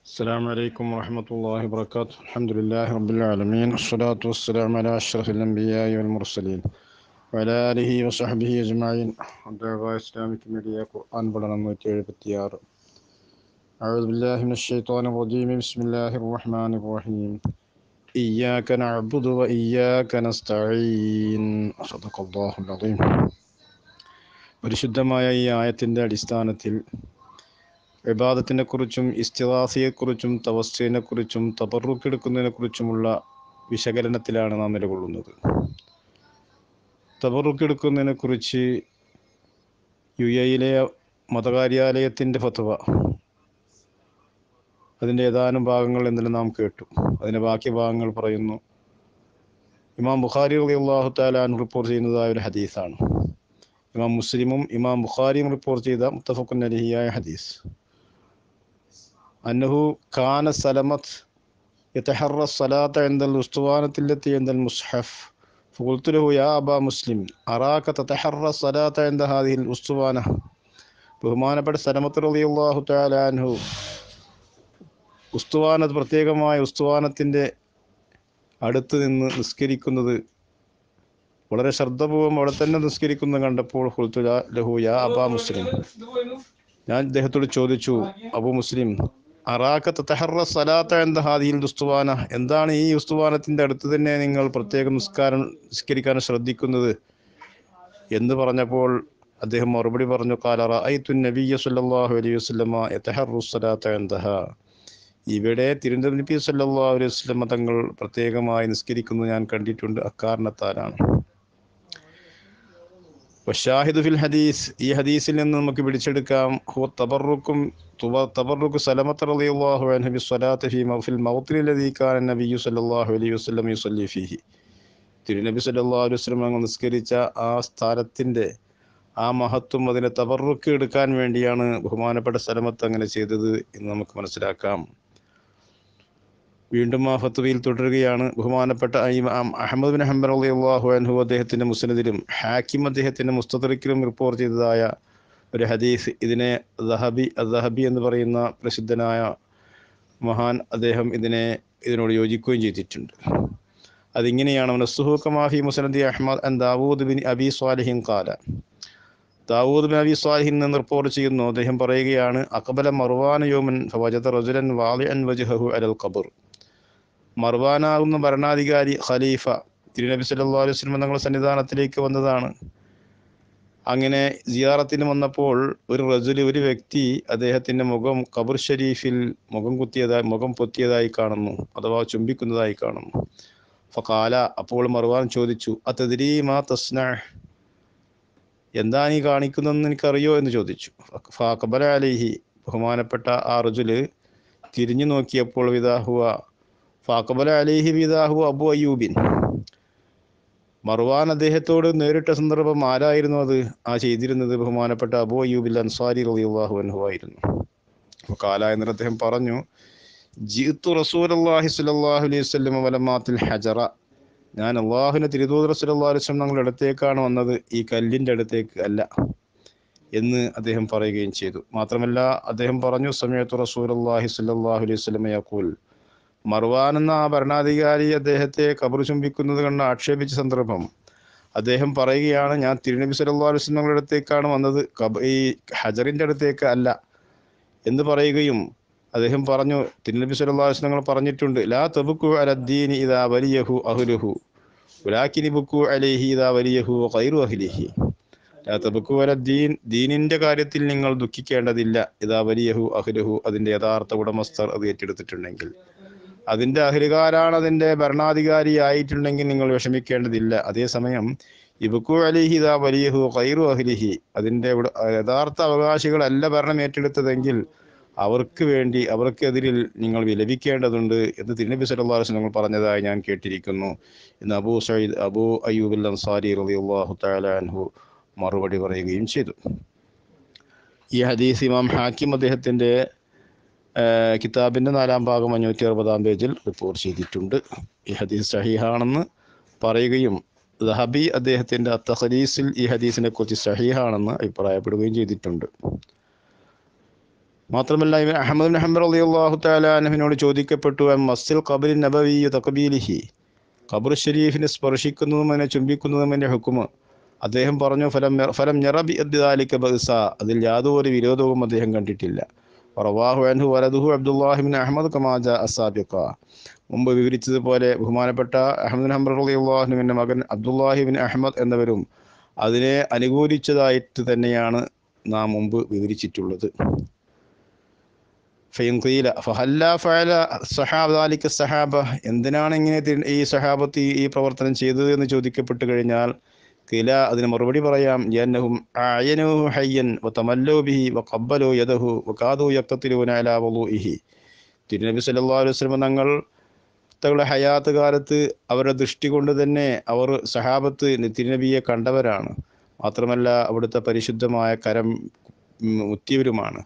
السلام عليكم ورحمة الله وبركاته الحمد لله رب العالمين الصلاة والسلام على أشرف الأنبياء والمرسلين وعلى آله وصحبه أجمعين دعوة إسلامك ميديا قرآن بدنا نوتي بتيار أعوذ بالله من الشيطان الرجيم بسم الله الرحمن الرحيم إياك نعبد وإياك نستعين صدق الله العظيم പരിശുദ്ധമായ ഈ ആയത്തിൻ്റെ അടിസ്ഥാനത്തിൽ വിവാദത്തിനെ കുറിച്ചും ഇസ്തിവാസിയെക്കുറിച്ചും തവസ്സീനെക്കുറിച്ചും തബറുക്കെടുക്കുന്നതിനെക്കുറിച്ചുമുള്ള വിശകലനത്തിലാണ് നാം നിലകൊള്ളുന്നത് തബറുക്കെടുക്കുന്നതിനെക്കുറിച്ച് യു എയിലെ മതകാര്യാലയത്തിൻ്റെ ഫത്വ അതിൻ്റെ ഏതാനും ഭാഗങ്ങൾ ഇന്നലെ നാം കേട്ടു അതിൻ്റെ ബാക്കി ഭാഗങ്ങൾ പറയുന്നു ഇമാം ബുഖാരി അലി അള്ളാഹു താലാൻ റിപ്പോർട്ട് ചെയ്യുന്നതായ ഒരു ഹദീസാണ് ഇമാം മുസ്ലിമും ഇമാം ബുഖാരിയും റിപ്പോർട്ട് ചെയ്ത മുത്തഫക്കുൻ അലിഹിയായ ഹദീസ് അന്നഹു കാന സലമത്ത് يتحرى الصلاة عند الأسطوانة التي عند المصحف فقلت له يا أبا مسلم أراك تتحرى الصلاة عند هذه الأسطوانة ബഹുമാനപ്പെട്ട സലമത്ത് റളിയല്ലാഹു തആല അൻഹു ഉസ്തുവാന പ്രത്യേകമായ ഉസ്തുവാനത്തിൻ്റെ അടുത്ത് നിന്ന് നിസ്കരിക്കുന്നത് വളരെ ശ്രദ്ധപൂർവ്വം അവിടെ തന്നെ നിസ്കരിക്കുന്നത് കണ്ടപ്പോൾ ഖുൽതു ലഹു യാ അബാ മുസ്ലിം ഞാൻ ഇദ്ദേഹത്തോട് ചോദിച്ചു അബു മുസ്ലിം അറാക്ക തഹറ സലാത്ത എന്ന ഹാദിയിൽ ഉസ്തുവാന എന്താണ് ഈ ഉസ്തുവാനത്തിൻ്റെ അടുത്ത് തന്നെ നിങ്ങൾ പ്രത്യേകം നിസ്കാരം നിസ്കരിക്കാൻ ശ്രദ്ധിക്കുന്നത് എന്ന് പറഞ്ഞപ്പോൾ അദ്ദേഹം മറുപടി പറഞ്ഞു കാലറ ഐത്തു നബിയ സല്ലല്ലാഹു അലൈഹി വസല്ലമ യതഹറു സലാത്ത എന്തഹ ഇവിടെ തിരുവനന്തപുരം നബി സല്ലല്ലാഹു അലൈഹി വസല്ലമ തങ്ങൾ പ്രത്യേകമായി നിസ്കരിക്കുന്നത് ഞാൻ കണ്ടിട്ടുണ്ട് അക്കാരണത്താലാണ് വഷാഹിദ് ഫിൽ ഹദീസ് ഈ ഹദീസിൽ നിന്ന് നമുക്ക് പിടിച്ചെടുക്കാം ഹുവ തബറുക്കും തബറുക്ക് സലമത്ത് റളിയല്ലാഹു അൻഹു ബിസ്സലാത്ത് ഫീ ഫിൽ മൗത്തിൽ ലദീ കാന നബിയു സല്ലല്ലാഹു അലൈഹി വസല്ലം യുസല്ലി ഫീഹി തിരുനബി സല്ലല്ലാഹു അലൈഹി വസല്ലം അങ്ങ് നിസ്കരിച്ച ആ സ്ഥാനത്തിൻ്റെ ആ മഹത്വം അതിനെ തബറുക്ക് എടുക്കാൻ വേണ്ടിയാണ് ബഹുമാനപ്പെട്ട സലമത്ത് അങ്ങനെ ചെയ്തത് എന്ന് നമുക്ക് മനസ്സിലാക്കാം വീണ്ടും ആ ഫത്വയിൽ തുടരുകയാണ് ബഹുമാനപ്പെട്ട അഹമ്മദ് ബിൻ ഹംബർ അള്ളാഹു അൻഹു അദ്ദേഹത്തിൻ്റെ മുസ്നദിലും ഹാക്കിം അദ്ദേഹത്തിൻ്റെ മുസ്തദറിക്കിലും റിപ്പോർട്ട് ചെയ്തതായ ഒരു ഹദീസ് ഇതിനെ ദഹബി ദഹബി എന്ന് പറയുന്ന പ്രസിദ്ധനായ മഹാൻ അദ്ദേഹം ഇതിനെ ഇതിനോട് യോജിക്കുകയും ചെയ്തിട്ടുണ്ട് അതിങ്ങനെയാണ് നസുഹുക്കമാഫി മുസനദി അഹമ്മദ് അൻ ദാവൂദ് ബിൻ അബി സ്വാലിഹിൻ കാല ദാവൂദ് ബിൻ അബി സ്വാലിഹിൻ നിന്ന് റിപ്പോർട്ട് ചെയ്യുന്നു അദ്ദേഹം പറയുകയാണ് അക്ബല മർവാൻ യോമൻ ഫവജത റജുലൻ വാലി അൻ വജുഹു അലൽ ഖബർ മർവാനാകുന്ന ഭരണാധികാരി ഖലീഫ തിരുനബി സല്ലല്ലാഹു അലൈഹി വസല്ലം തങ്ങളുടെ സന്നിധാനത്തിലേക്ക് വന്നതാണ് അങ്ങനെ സിയാറത്തിന് വന്നപ്പോൾ ഒരു റജുലി ഒരു വ്യക്തി അദ്ദേഹത്തിൻ്റെ മുഖം ഖബർ ഷരീഫിൽ മുഖം കുത്തിയതായി മുഖം പൊത്തിയതായി കാണുന്നു അഥവാ ചുംബിക്കുന്നതായി കാണുന്നു ഫകാല അപ്പോൾ മർവാൻ ചോദിച്ചു അതദ്രീ മാ തസ്ന എന്താ നീ കാണിക്കുന്നതെന്ന് എനിക്കറിയോ എന്ന് ചോദിച്ചു ഫാഖബല അലിഹി ബഹുമാനപ്പെട്ട ആ റജുല് തിരിഞ്ഞു നോക്കിയപ്പോൾ വിദാഹുവ ഫാഖബല അലിഹി വിദാഹു അബു അയ്യൂബിൻ മർവാൻ അദ്ദേഹത്തോട് നേരിട്ട സന്ദർഭം ആരായിരുന്നു അത് ആ ചെയ്തിരുന്നത് ബഹുമാനപ്പെട്ട അബു അയ്യൂബിൽ അൻസാരി റളിയല്ലാഹു അൻഹു ആയിരുന്നു കാല എന്നിട്ട് അദ്ദേഹം പറഞ്ഞു ജീത്തു റസൂൽ അള്ളാഹി സ്വല്ലല്ലാഹു അലൈഹി വസല്ലം വലമാത്തിൽ ഹജറ ഞാൻ അള്ളാഹുവിൻ്റെ തിരുതൂതർ സല്ലല്ലാഹു അലൈഹി വസല്ലം ഞങ്ങളുടെ അടുത്തേക്കാണ് വന്നത് ഈ കല്ലിൻ്റെ അടുത്തേക്ക് അല്ല എന്ന് അദ്ദേഹം പറയുകയും ചെയ്തു മാത്രമല്ല അദ്ദേഹം പറഞ്ഞു സമയത്ത് റസൂൽ അള്ളാഹി സ്വല്ലല്ലാഹു അലൈഹി വസല്ലം യഖൂൽ മർവാൻ എന്ന ആ ഭരണാധികാരി അദ്ദേഹത്തെ കബർ ചുംബിക്കുന്നത് കണ്ട് ആക്ഷേപിച്ച സന്ദർഭം അദ്ദേഹം പറയുകയാണ് ഞാൻ തിരുനബി സല്ലല്ലാഹു അലൈഹി വസല്ലം ഞങ്ങളുടെ അടുത്തേക്കാണ് വന്നത് ഈ ഹജറിൻ്റെ അടുത്തേക്ക് അല്ല എന്ന് പറയുകയും അദ്ദേഹം പറഞ്ഞു തിരുനബി സല്ലല്ലാഹു അലൈഹി വസല്ലം പറഞ്ഞിട്ടുണ്ട് ലാ തബുക്കു അലദ്ദീനി ഇദാ വലിയഹു അഹ്ലുഹു വലാക്കിനി ബുക്കു അലൈഹി ഇദാ വലിയഹു ഖൈറു അഹ്ലിഹി ലാ തബുക്കു അലദ്ദീൻ ദീനിന്റെ കാര്യത്തിൽ നിങ്ങൾ ദുഃഖിക്കേണ്ടതില്ല ഇദാ വലിയഹു അഹ്ലുഹു അതിന്റെ യഥാർത്ഥ ഉടമസ്ഥർ അത് ഏറ്റെടുത്തിട്ടുണ്ടെങ്കിൽ അതിന്റെ അഹ്ലുകാരാണ് അതിന്റെ ഭരണാധികാരി ആയിട്ടുണ്ടെങ്കിൽ നിങ്ങൾ വിഷമിക്കേണ്ടതില്ല അതേസമയം ഇബുക്കു അലിഹി ഇദാ വലിയഹു ഖൈറു അഹ്ലിഹി അതിന്റെ യഥാർത്ഥ അവകാശികളല്ല ഭരണം ഏറ്റെടുത്തതെങ്കിൽ അവർക്ക് വേണ്ടി അവർക്കെതിരിൽ നിങ്ങൾ വിലപിക്കേണ്ടതുണ്ട് എന്ന് തിരുനബി സല്ലല്ലാഹു അലൈഹി വസല്ലം പറഞ്ഞതായി ഞാൻ കേട്ടിരിക്കുന്നു എന്ന് അബൂ സയ്യിദ് അബൂ അയ്യൂബ് അൻസാരി റളിയല്ലാഹു തആല അൻഹു മറുപടി പറയുകയും ചെയ്തു ഈ ഹദീസ് ഇമാം ഹാക്കിം അദ്ദേഹത്തിൻ്റെ കിതാബിൻ്റെ നാലാം ഭാഗം അഞ്ഞൂറ്റി അറുപതാം പേജിൽ റിപ്പോർട്ട് ചെയ്തിട്ടുണ്ട് ഈ ഹദീസ് സഹീഹാണെന്ന് പറയുകയും ദഹബി അദ്ദേഹത്തിൻ്റെ അത്തഹദീസിൽ ഈ ഹദീസിനെ കുറിച്ച് സഹീഹാണെന്ന് അഭിപ്രായപ്പെടുകയും ചെയ്തിട്ടുണ്ട് മാത്രമല്ല ഇവൻ അഹമ്മദ് ബിൻ ഹംബർ അലി അള്ളാഹു താലാനഹിനോട് ചോദിക്കപ്പെട്ടു "അം മസ്സിൽ ഖബറിൻ നബവി തഖബീലിഹി ഖബർ ഷരീഫിനെ സ്പർശിക്കുന്നതും അതിനെ ചുംബിക്കുന്നതും എൻ്റെ ഹുക്കുമ് അദ്ദേഹം പറഞ്ഞു ഫലം ഫലം ഞറബി അദ്ദാലിക ബഹ്സ അതിൽ യാതൊരു വിരോധവും അദ്ദേഹം കണ്ടിട്ടില്ല റവാഹു അൻഹു വലതുഹു അബ്ദുല്ലാഹിബിൻ അഹമ്മദ് കമാജ അസാബിഖ മുമ്പ് വിവരിച്ചതുപോലെ ബഹുമാനപ്പെട്ട അഹമ്മദ് ഹംബർ അള്ളാഹുവിൻ്റെ മകൻ അബ്ദുല്ലാഹിബിൻ അഹമ്മദ് എന്നിവരും അതിനെ അനുകൂലിച്ചതായിട്ട് തന്നെയാണ് നാം മുമ്പ് വിവരിച്ചിട്ടുള്ളത് ഫൈൻഖീല ഫഹല്ല ഫഅല സഹാബ ദാലിക സഹാബ എന്തിനാണ് ഇങ്ങനെ തി- ഈ സഹാബത്ത് ഈ- ഈ പ്രവർത്തനം ചെയ്തത് എന്ന് ചോദിക്കപ്പെട്ട് കഴിഞ്ഞാൽ കില അതിന് മറുപടി പറയാം യന്നഹും അയനുഹു ഹയ്യൻ വതമല്ലു ബിഹി വഖബ്ബലു യദഹു വകാദു യഖ്തതിലൂന അലാ വുളൂഇഹി തിരുനബി സല്ലല്ലാഹു അലൈഹി വസല്ലം തങ്ങൾ തങ്ങളുടെ ഹയാത്ത് കാലത്ത് അവരുടെ ദൃഷ്ടി കൊണ്ട് തന്നെ അവർ സഹാബത്ത് തിരുനബിയെ കണ്ടവരാണ് മാത്രമല്ല അവിടുത്തെ പരിശുദ്ധമായ കരം ഉം, മുത്തിയവരുമാണ്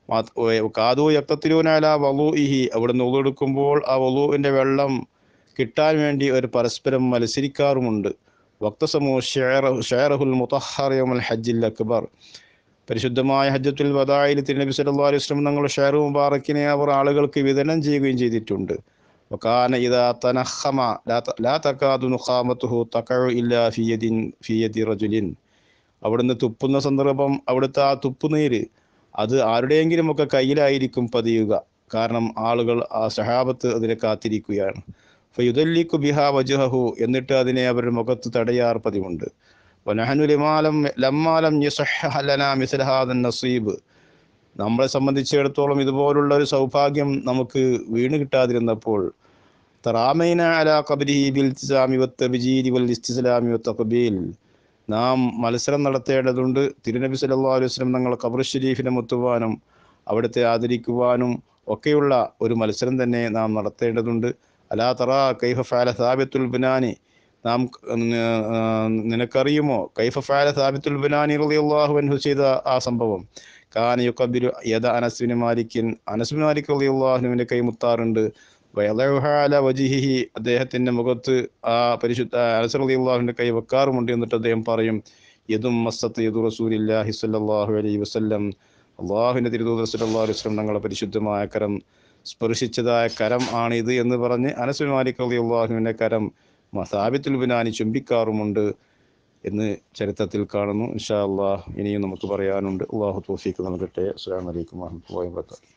കാതു യക്തത്തിലൂനാല വലൂഇഹി അവിടുന്ന് ഉളെടുക്കുമ്പോൾ ആ വലൂവിൻ്റെ വെള്ളം കിട്ടാൻ വേണ്ടി അവർ പരസ്പരം മത്സരിക്കാറുമുണ്ട് വക്തസമു ഷെയറഹുൽ മുത്തഹറിയമൽ ഹജ്ജിൽ അക്ബർ പരിശുദ്ധമായ ഹജ്ജത്തുൽ വദായിൽ തിരുനബി സല്ലല്ലാഹു അലൈഹി വസല്ലം തങ്ങളുടെ ഷെയർ മുബാറക്കിനെ അവർ ആളുകൾക്ക് വിതരണം ചെയ്യുകയും ചെയ്തിട്ടുണ്ട് وكان إذا تنخم لا ت- لا تكاد نخامته تقع إلا في يد في يد رجل അവിടുന്ന് തുപ്പുന്ന സന്ദർഭം അവിടുത്തെ ആ തുപ്പുനീര് അത് ആരുടെയെങ്കിലും ഒക്കെ കയ്യിലായിരിക്കും പതിയുക കാരണം ആളുകൾ ആ സഹാബത്ത് അതിനെ കാത്തിരിക്കുകയാണ് ഫയുദല്ലിക്കു ബിഹ വജുഹു എന്നിട്ട് അതിനെ അവരുടെ മുഖത്ത് തടയാർ പതിവുണ്ട് വനഹനു ലിമാലം ലമ്മാലം യസഹ്ഹ ലനാ മിസ്ല ഹാദൻ നസീബ് നമ്മളെ സംബന്ധിച്ചിടത്തോളം ഇതുപോലുള്ള ഒരു സൗഭാഗ്യം നമുക്ക് വീണ് കിട്ടാതിരുന്നപ്പോൾ തറാമൈന അല ഖബരിഹി ബിൽ ഇൽത്തിസാമി വത്തബ്ജീരി വൽ ഇസ്തിസ്ലാമി വത്തഖബീൽ നാം മത്സരം നടത്തേണ്ടതുണ്ട് തിരുനബി സല്ലല്ലാഹു അലൈഹി വസല്ലം തങ്ങൾ ഖബർ ഷരീഫിനെ മുത്തുവാനും അവിടുത്തെ ആദരിക്കുവാനും ഒക്കെയുള്ള ഒരു മത്സരം തന്നെ നാം നടത്തേണ്ടതുണ്ട് അലാ തറ കൈഫ ഫാല സാബിത്തുൽ ബിനാനി നാം ഉം, ആ, നിനക്കറിയുമോ കൈഫ ഫാല സാബിത്തുൽ ബിനാനി റളിയല്ലാഹു അൻഹു ചെയ്ത ആ സംഭവം കാന യുക്കബിരു യദ അനസ്ബിന് മാലിക്കിൻ അനസ്ബിൻ മാലിക് റളിയല്ലാഹുവിന്റെ കൈ മുത്താറുണ്ട് വയദഉഹ അല വജിഹിഹി അദ്ദേഹത്തിന്റെ മുഖത്ത് ആ പരിശുദ്ധ അനസ് റളിയല്ലാഹുവിന്റെ കൈ വെക്കാറുമുണ്ട് എന്നിട്ട് അദ്ദേഹം പറയും യദും മസ്സത്ത് യദു റസൂലില്ലാഹി സ്വല്ലല്ലാഹു അലൈഹി വസല്ലം അള്ളാഹുവിന്റെ തിരുദൂതർ സല്ലല്ലാഹു അലൈഹി വസല്ലം തങ്ങളുടെ പരിശുദ്ധമായ കരം സ്പർശിച്ചതായ കരം ആണിത് എന്ന് പറഞ്ഞ് അനസ് മാലിക് റളിയല്ലാഹുവിന്റെ കരം സാബിത്തുൽ ബിനാനി ചുംബിക്കാറുമുണ്ട് എന്ന് ചരിത്രത്തിൽ കാണുന്നു ഇൻഷാ അള്ളാഹ് ഇനിയും നമുക്ക് പറയാനുണ്ട് അള്ളാഹു തോഫീക്ക് നൽകട്ടെ അസ്സലാമു അലൈക്കും വറഹ്മത്തുള്ളാഹി വബറകാതുഹു